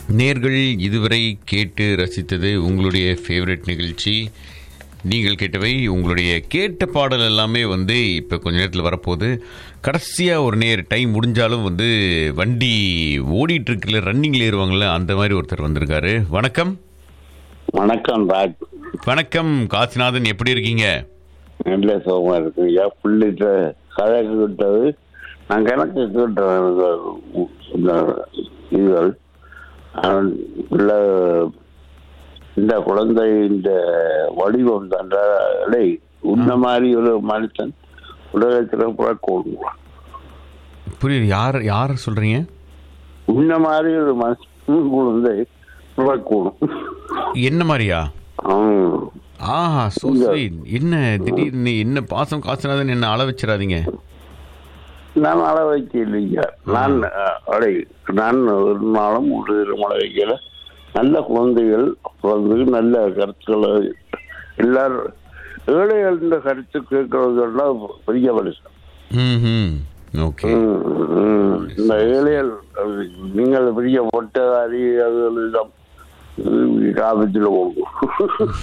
நேர்கள் இதுவரை கேட்டு ரசித்தது உங்களுடைய ஃபேவரட் நிகழ்ச்சி நீங்கள் கேட்டவை உங்களுடைய கேட்ட பாடல் எல்லாமே வந்து இப்போ கொஞ்ச நேரத்தில் வரப்போகுது கடைசியாக ஒரு நேர் டைம் முடிஞ்சாலும் வந்து வண்டி ஓடிட்டு இருக்குல்ல ரன்னிங்கில் ஏறுவாங்கள்ல அந்த மாதிரி ஒருத்தர் வந்திருக்காரு வணக்கம் வணக்கம் ராஜ் வணக்கம் காசிநாதன் எப்படி இருக்கீங்க நல்ல சுகமா இருக்கு ஐயா புள்ளிட்ட கழகு விட்டது நான் கணக்கு கேட்டேன் இந்த இதுகள் அவன் பிள்ளை இந்த குழந்தை இந்த வடிவம் தண்டை உன்ன மாதிரி ஒரு மனுஷன் உலகத்தில் பிறக்கணும் புரியுது யார் யார் சொல்கிறீங்க உன்ன மாதிரி ஒரு மனுஷன் குழந்தை பிறக்கணும் என்ன மாதிரியா ஆம். ஆஹா சோ ஸ்வீட் என்ன திடீர்னு என்ன பாசம் காசுனாதன் என்ன அள வச்சிடாதீங்க நான் அள வைக்கலைங்க நான் அஹ், அடே நான் ஒரு நாளும் ஒரு மழை வைக்கல நல்ல குழந்தைகள் வந்து நல்ல கருத்துக்களை எல்லாரும் ஏழைகள் இந்த கருத்து கேட்கறதுலாம் பெரிய மனுஷன் ம் ஓகே ம், ம். இந்த ஏழைகள் அது நீங்கள் பெரிய ஒட்டகாரி அது எல்லாம் காபத்தில் போகும்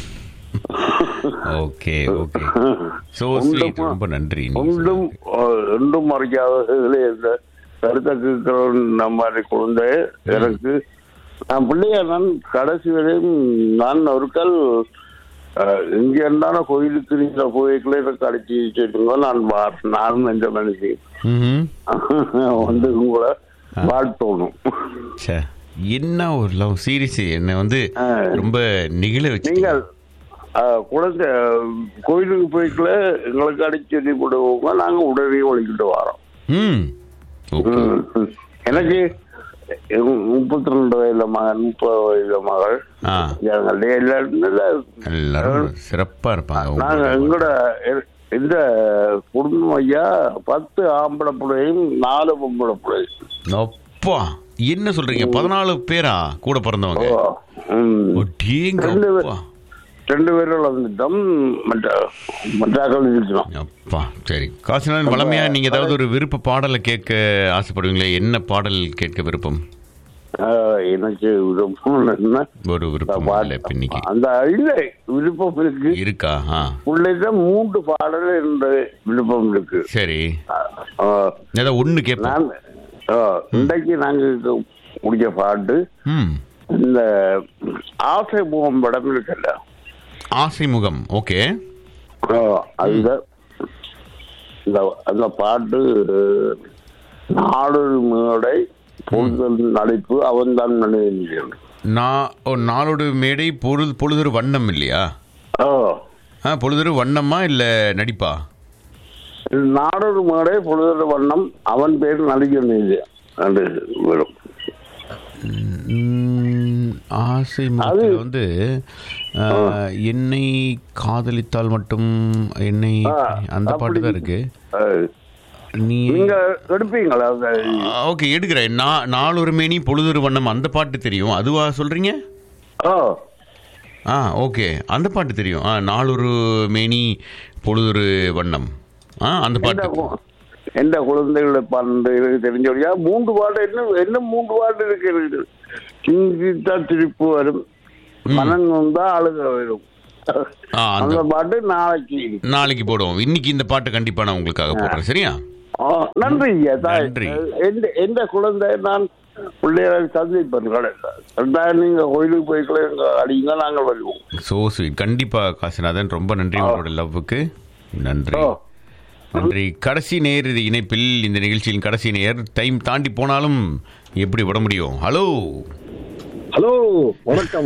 ஓகே ஓகே சோ ஸ்வீட் ரொம்ப நன்றி நீங்க ஒன்றும் அஹ், ஒன்றும் மறைக்காதவர்களே இந்த கருத்தை கேட்கிறவன் நம்ம மாதிரி குழந்தை எனக்கு நான் பிள்ளைய நான் கடைசி வரையும் நான் ஒரு கால் அஹ், இங்க இருந்தாலும் கோயிலுக்கு நீங்க கோயிலுக்குள்ள எனக்கு அடிச்சு வச்சுருங்க நான் வா- நானும் எந்த மனுஷி ம்ஹும். வந்து உங்களை வாழ்த்தணும் ச்சே, என்ன ஒரு லவ் சீரியஸ் என்ன வந்து ஆ. ரொம்ப நிகழ வச்சு நீங்கள் அஹ், குழந்தை கோயிலுக்கு போய்க்கல எங்களுக்கு அடிச்சு சொல்லி கொடுவோங்க நாங்க உடனே ஒழிக்கிட்டு வரோம் ம் ஓகே ம். எனக்கு முப்பத்தி ரெண்டு வயதுல மகன் முப்பது வயதுல மகள் ஆ எங்களுடைய எல்லாரும் நல்ல எல்லாரும் சிறப்பா இருப்பாங்க நாங்க உங்களோட எங்களோட எ- இந்த குடும்பம் ஐயா பத்து ஆம்பளை பிள்ளையும் நாலு பொம்பளை பிள்ளையும் அப்பா என்ன சொல்றீங்க பதினாலு பேரா கூட பிறந்தவங்க ஓ, ம். ஒட்டீங்க ரெண்டு பேர். அப்பா ரெண்டு பேரும் வந்துட்டோம் மற்ற மற்றாக்கள் இருக்கணும் அப்பா சரி காசிநாதன் வளமையா நீங்க ஏதாவது ஒரு விருப்ப பாடலை கேட்க ஆசைப்படுவீங்களே என்ன பாடல் கேட்க விருப்பம் ஆஹ், எனக்கு விருப்பம் என்ன ஒரு விருப்பம் இல்லை இப்ப இன்னைக்கு அந்த இல்லை விருப்பம் இருக்கு இருக்கா ஆ உள்ளே மூன்று பாடல் என்ற விருப்பம் இருக்கு சரி ஆஹ், ஏதாவது ஒண்ணு கேட்போம் நான் ஆஹ், இன்றைக்கு நாங்க முடிஞ்ச பாட்டு ம் இந்த ஆசை முகம் படம் இருக்குல்ல ஆசை முகம் ஓகே ஆஹ், அதுல இந்த அந்த பாட்டு நாடொரு மேடை பொழுதல் நடிப்பு அவன் தான் நினைவு நான் ஓ நாளோட மேடை பொழுது பொழுதொரு வண்ணம் இல்லையா ஆ பொழுதொரு வண்ணமா இல்ல நடிப்பா நாடொரு மேடை பொழுதொரு வண்ணம் அவன் பேர் நடிகர் நீதி என்று வரும் ம், ஆசை முகத்தில் வந்து ஆ, என்னை காதலித்தால் மட்டும் என்னை ஆ, அந்த பாட்டு தான் அப்படி. இருக்கு ஆஹ், நீ நீங்க எடுப்பீங்களா அந்த ஓகே எடுக்கிறேன் நான் நாளொரு மேனி பொழுதொரு வண்ணம் அந்த பாட்டு தெரியும் அதுவா சொல்றீங்க ஆ ஆ ஓகே அந்த பாட்டு தெரியும் ஆ நாளொரு மேனி பொழுதொரு வண்ணம் ஆ அந்த எந்த பாட்டு கு- எந்த குழந்தைகளை பாண்டு எனக்கு தெரிஞ்சவழியா மூன்று பாட்டு என்ன என்ன மூன்று பாட்டு இருக்கு எனக்கு சிந்தித்தா திருப்பு வரும் மனம் வந்தா அழுக வரும் ஆ அந்த அந்த பாட்டு நாளைக்கு நாளைக்கு போடுவோம் இன்னைக்கு இந்த பாட்டு கண்டிப்பா நான் உங்களுக்காக போடுறேன் சரியா ஆ, நன்றி ஐயா தாய். நன்றி. எந்த எந்த குழந்தை நான் பிள்ளைகளை சந்திப்பேன் கடைசியில் நீங்க கோயிலுக்கு போய்க்கல எங்க அடிங்க நாங்கள் வருவோம் சோ ஸ்வீட் கண்டிப்பா காசிநாதன் ரொம்ப நன்றி உங்களோட லவ்வுக்கு நன்றி ஓ. நன்றி கடைசி நேர் இது இணைப்பில் இந்த நிகழ்ச்சியின் கடைசி நேர் டைம் தாண்டி போனாலும் எப்படி விட முடியும் ஹலோ ஹலோ வணக்கம்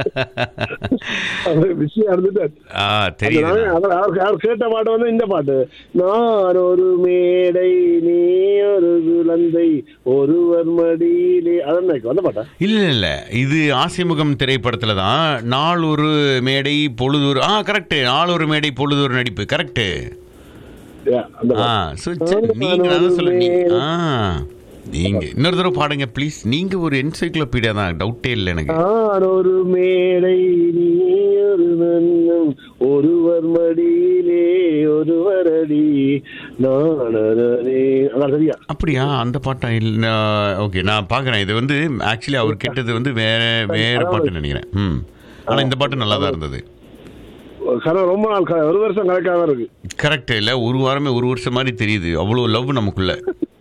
விஷயம் இருந்துட்டு ஆ தெரியுது அதனால அவர் அவர் அவர் கேட்ட பாட்டு வந்து இந்த பாட்டு நான் ஒரு மேடை நீ ஒரு குழந்தை ஒருவர் மடியிலே அதான் அந்த பாட்டா இல்ல இல்ல இது ஆசைமுகம் திரைப்படத்துல தான் நாள் ஒரு மேடை பொழுதொரு ஆ கரெக்ட் நாள் ஒரு மேடை பொழுதொரு நடிப்பு கரெக்ட் Yeah, அந்த ஆ so சரி, நீங்க அதான் சொல்ல நீங்க ஆ நீங்க இன்னொரு தடவை பாடுங்க ப்ளீஸ் நீங்க ஒரு என்சைக்ளோபீடியா தான் டவுட்டே இல்லை எனக்கு நான் ஒரு மேடை நீ ஒரு நன்னும் ஒருவர் மடியிலே ஒருவர் அடி நானே அதான் சரியா அப்படியா அந்த பாட்டா இல்லை ஓகே நான் பார்க்குறேன் இது வந்து ஆக்சுவலி அவர் கேட்டது வந்து வேற வேற பாட்டு நினைக்கிறேன் ம் ஆனால் இந்த பாட்டு நல்லா தான் இருந்தது கதை ரொம்ப நாள் க- ஒரு வருஷம் கணக்காக இருக்கு கரெக்ட் இல்லை ஒரு வாரமே ஒரு வருஷம் மாதிரி தெரியுது அவ்வளோ லவ் நமக்குள்ள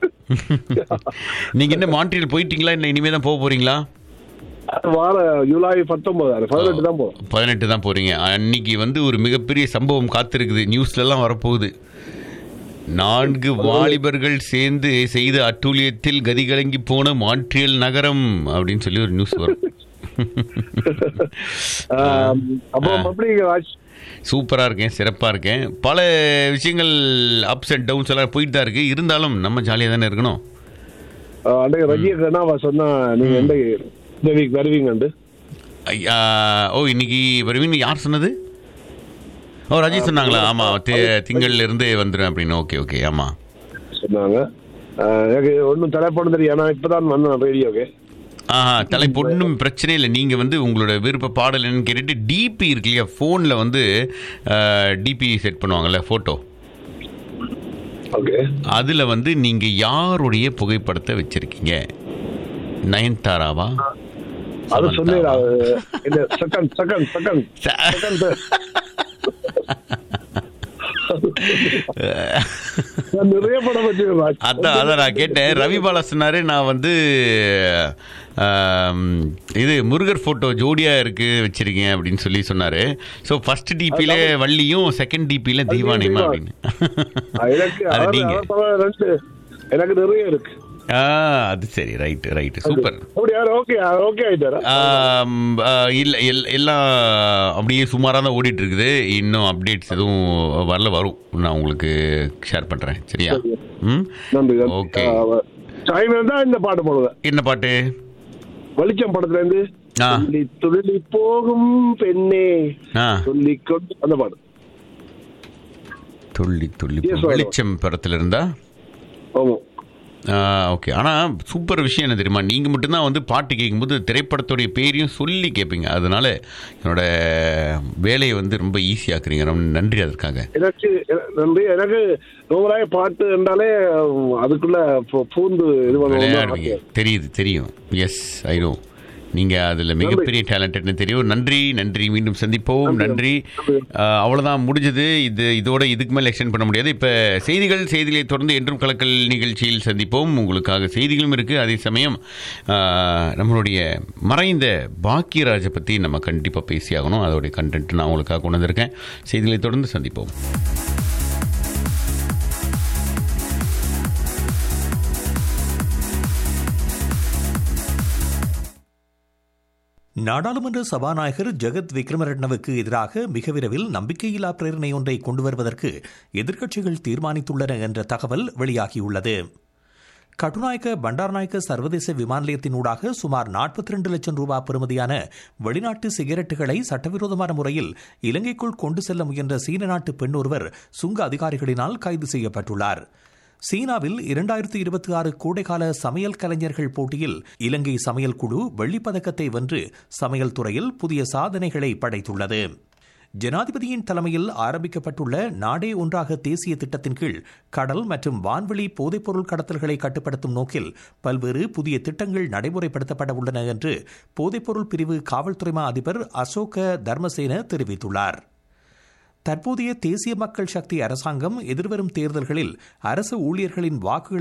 நீங்க என்ன மான்ட்ரியல் போயிட்டீங்களா இல்லை இனிமே தான் போக போறீங்களா அது வார ஜூலை பத்தொன்பது பதினெட்டு தான் போகும் பதினெட்டு தான் போறீங்க அன்னைக்கு வந்து ஒரு மிகப்பெரிய சம்பவம் காத்திருக்குது நியூஸ்ல எல்லாம் வரப்போகுது நான்கு வாலிபர்கள் சேர்ந்து செய்த அட்டூழியத்தில் கதிகலங்கி போன மான்ட்ரியல் நகரம் அப்படின்னு சொல்லி ஒரு நியூஸ் வரும் ஆம், அப்போ எப்படி ராஜ் சூப்பரா இருக்கேன் சிறப்பா இருக்கேன் பல விஷயங்கள் அப்ஸ் அண்ட் டவுன்ஸ் எல்லாம் போயிட்டு தான் இருக்கு இருந்தாலும் நம்ம ஜாலியாக தானே இருக்கணும் அன்றைக்கு ரஜிய கண்ணாவா சொன்னா நீங்க எந்த இந்த வீக் வருவீங்கண்டு ஐயா, ஓ இன்னைக்கு வருவீங்க யார் சொன்னது ஓ ரஜி சொன்னாங்களா ஆமா தி- திங்கள்ல இருந்து வந்துடும் அப்படின்னு ஓகே ஓகே ஆமா சொன்னாங்க ஆ, எனக்கு ஒன்றும் தலைப்படம் தெரியும் ஏன்னா இப்பதான் வந்தேன் ரேடியோக்கு ஆஹா தலைப்பு ஒன்றும் பிரச்சனை இல்லை நீங்கள் வந்து உங்களோட விருப்ப பாடல் என்னன்னு கேட்டுட்டு டிபி இருக்கு இல்லையா ஃபோனில் வந்து டிபி செட் பண்ணுவாங்கல்ல ஃபோட்டோ ஓகே அதில் வந்து நீங்கள் யாருடைய புகைப்படத்தை வச்சுருக்கீங்க நயன்தாராவா அது சொல்லி சமந்தாவா? செகண்ட் செகண்ட் செகண்ட் ச- செகண்ட் நிறைய படம் வச்சிருக்கேன் ராஜ். அதான் அதான் நான் கேட்டேன் ரவி பாலா சொன்னாரு நான் வந்து ஆம், இது முருகர் போட்டோ ஜோடியா இருக்கு வச்சிருக்கேன் அப்படின்னு சொல்லி சொன்னாரு ஸோ ஃபர்ஸ்ட் டிபியில வள்ளியும் செகண்ட் டிபியில தீவானியமா அப்படின்னு ஆ, எனக்கு அது அவர் நீங்க அவர் தவிர ரெண்டு எனக்கு நிறைய இருக்கு ஆ அது சரி ரைட்டு ரைட்டு சூப்பர் அப்படி யார் ஓகே ஓகே ஆயிட்டாரா ஆம், ஆ, இல்ல எல்- எல்லாம் அப்படியே சுமாராக தான் ஓடிட்டு இருக்குது இன்னும் அப்டேட்ஸ் எதுவும் வரல வரும் நான் உங்களுக்கு ஷேர் பண்றேன் சரியா ம் நன்றி ஓகே டைம் தான் இந்த பாட்டு போடுவேன் என்ன பாட்டு வெளிச்சம் படத்துல இருந்து ஆ. துள்ளி துள்ளி போகும் பெண்ணே ஆ சொல்லி கொண்டு அந்த பாட்டு துள்ளி துள்ளி Yes, போ- madam. வெளிச்சம் படத்துல இருந்தா ஆமா ஓகே ஆனால் சூப்பர் விஷயம் என்ன தெரியுமா நீங்கள் மட்டும்தான் வந்து பாட்டு கேட்கும்போது திரைப்படத்துடைய பேரையும் சொல்லி கேட்பீங்க அதனால என்னோட வேலையை வந்து ரொம்ப ஈஸியாக்குறீங்க ரொம்ப நன்றி அதற்காக எனக்கு எ- நன்றி எனக்கு நூறாய பாட்டு என்றாலே உம், அதுக்குள்ள பூ- பூந்து இது விளையாடுவீங்க பண்ணுவோம் தெரியுது தெரியும் எஸ் ஐ நோ நீங்கள் அதில் மிகப்பெரிய டேலண்டட்னு தெரியும் நன்றி நன்றி மீண்டும் சந்திப்போம் நன்றி ஆஹ், அவ்வளவுதான் முடிஞ்சது இது இதோட இதுக்கு மேலே எக்ஸ்டெண்ட் பண்ண முடியாது இப்போ செய்திகள் செய்திகளை தொடர்ந்து என்றும் கலக்கல் நிகழ்ச்சியில் சந்திப்போம் உங்களுக்காக செய்திகளும் இருக்குது அதே சமயம் ஆஹ், நம்மளுடைய மறைந்த பாக்கியராஜை பற்றி நம்ம கண்டிப்பாக பேசியாகணும் அதோடைய கண்டென்ட் நான் உங்களுக்காக கொண்டு வந்திருக்கேன் செய்திகளை தொடர்ந்து சந்திப்போம் நாடாளுமன்ற சபாநாயகர் ஜெகத் விக்ரமரட்னவுக்கு எதிராக மிக விரைவில் நம்பிக்கையில்லா பிரேரணை ஒன்றை கொண்டு வருவதற்கு எதிர்க்கட்சிகள் தீர்மானித்துள்ளன என்ற தகவல் வெளியாகியுள்ளது கட்டுநாயக்க பண்டார்நாயக்க சர்வதேச விமான நிலையத்தினூடாக சுமார் 42 லட்சம் ரூபாய் பெறுமதியான வெளிநாட்டு சிகரெட்டுகளை சட்டவிரோதமான முறையில் இலங்கைக்குள் கொண்டு செல்ல முயன்ற சீன நாட்டு பெண் ஒருவர் சுங்க அதிகாரிகளினால் கைது செய்யப்பட்டுள்ளார் சீனாவில் இரண்டாயிரத்தி இருபத்தி ஆறு கோடைகால சமையல் கலைஞர்கள் போட்டியில் இலங்கை சமையல் குழு வெள்ளிப் பதக்கத்தை வென்று சமையல் துறையில் புதிய சாதனைகளை படைத்துள்ளது ஜனாதிபதியின் தலைமையில் ஆரம்பிக்கப்பட்டுள்ள நாடே ஒன்றாக தேசிய திட்டத்தின் கீழ் கடல் மற்றும் வான்வெளி போதைப்பொருள் கடத்தல்களை கட்டுப்படுத்தும் நோக்கில் பல்வேறு புதிய திட்டங்கள் நடைமுறைப்படுத்தப்பட உள்ளன என்று போதைப்பொருள் பிரிவு காவல்துறை மா அதிபர் அசோக தர்மசேன தெரிவித்துள்ளார் தற்போதைய தேசிய மக்கள் சக்தி அரசாங்கம் எதிர்வரும் தேர்தல்களில் அரசு ஊழியர்களின் வாக்குகளை